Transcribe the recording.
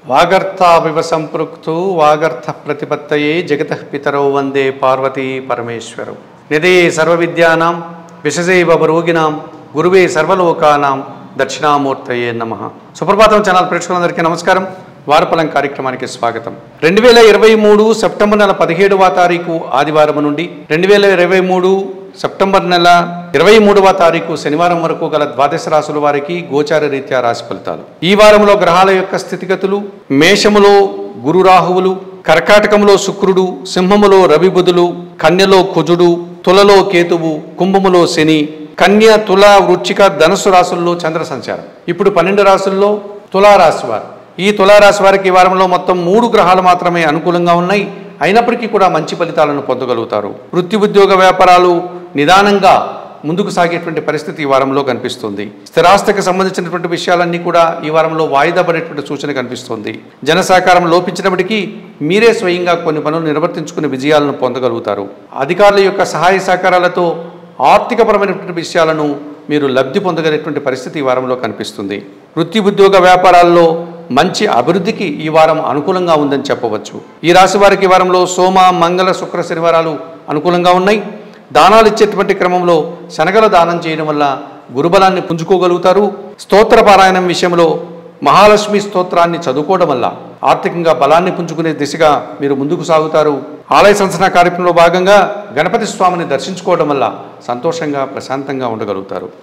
వాగర్తావివ సంపృక్తు వాగర్థ ప్రతిపత్తయే జగత పితరౌ వందే పార్వతీ పరమేశ్వరౌ నిధయే సర్వవిద్యానాం విశజైవ రోగినాం గురువే సర్వలోకానాం దక్షిణామూర్తయే నమ సుప్రభాతం ఛానల్ ప్రేక్షకులందరికీ నమస్కారం వారఫలం కార్యక్రమానికి స్వాగతం రెండు వేల ఇరవై మూడు సెప్టెంబర్ నెల పదిహేడవ తారీఖు ఆదివారం నుండి రెండు వేల ఇరవై మూడు సెప్టెంబర్ నెల ఇరవై మూడవ తారీఖు శనివారం వరకు గల ద్వాదశ రాశుల వారికి గోచార రీత్యా రాశి ఫలితాలు ఈ వారంలో గ్రహాల యొక్క స్థితిగతులు మేషములో గురు రాహువులు కర్కాటకములో శుక్రుడు సింహములో రవి బుధులు కన్యలో కుజుడు తులలో కేతువు కుంభములో శని కన్య తుల వృచ్చిక ధనుసు రాశుల్లో చంద్ర సంచారం ఇప్పుడు పన్నెండు రాశుల్లో తులారాశి వారు ఈ తులారాశి వారికి ఈ వారంలో మొత్తం మూడు గ్రహాలు మాత్రమే అనుకూలంగా ఉన్నాయి అయినప్పటికీ కూడా మంచి ఫలితాలను పొందగలుగుతారు వృత్తి ఉద్యోగ వ్యాపారాలు నిదానంగా ముందుకు సాగేటువంటి పరిస్థితి ఈ వారంలో కనిపిస్తుంది స్థిరాస్తికి సంబంధించినటువంటి విషయాలన్నీ కూడా ఈ వారంలో వాయిదా పడేటువంటి సూచన కనిపిస్తుంది జన సహకారం లోపించినప్పటికీ మీరే స్వయంగా కొన్ని పనులు నిర్వర్తించుకుని విజయాలను పొందగలుగుతారు అధికారుల యొక్క సహాయ సహకారాలతో ఆర్థికపరమైనటువంటి విషయాలను మీరు లబ్ధి పొందగలిగినటువంటి పరిస్థితి ఈ వారంలో కనిపిస్తుంది వృత్తి ఉద్యోగ వ్యాపారాల్లో మంచి అభివృద్ధికి ఈ వారం అనుకూలంగా ఉందని చెప్పవచ్చు ఈ రాశి వారికి ఈ వారంలో సోమ మంగళ శుక్ర శనివారాలు అనుకూలంగా ఉన్నాయి దానాలు ఇచ్చేటువంటి క్రమంలో శనగల దానం చేయడం వల్ల గురుబలాన్ని పుంజుకోగలుగుతారు స్తోత్ర పారాయణం విషయంలో మహాలక్ష్మి స్తోత్రాన్ని చదువుకోవడం వల్ల ఆర్థికంగా బలాన్ని పుంజుకునే దిశగా మీరు ముందుకు సాగుతారు ఆలయ సంసన కార్యక్రమంలో భాగంగా గణపతి స్వామిని దర్శించుకోవడం వల్ల సంతోషంగా ప్రశాంతంగా ఉండగలుగుతారు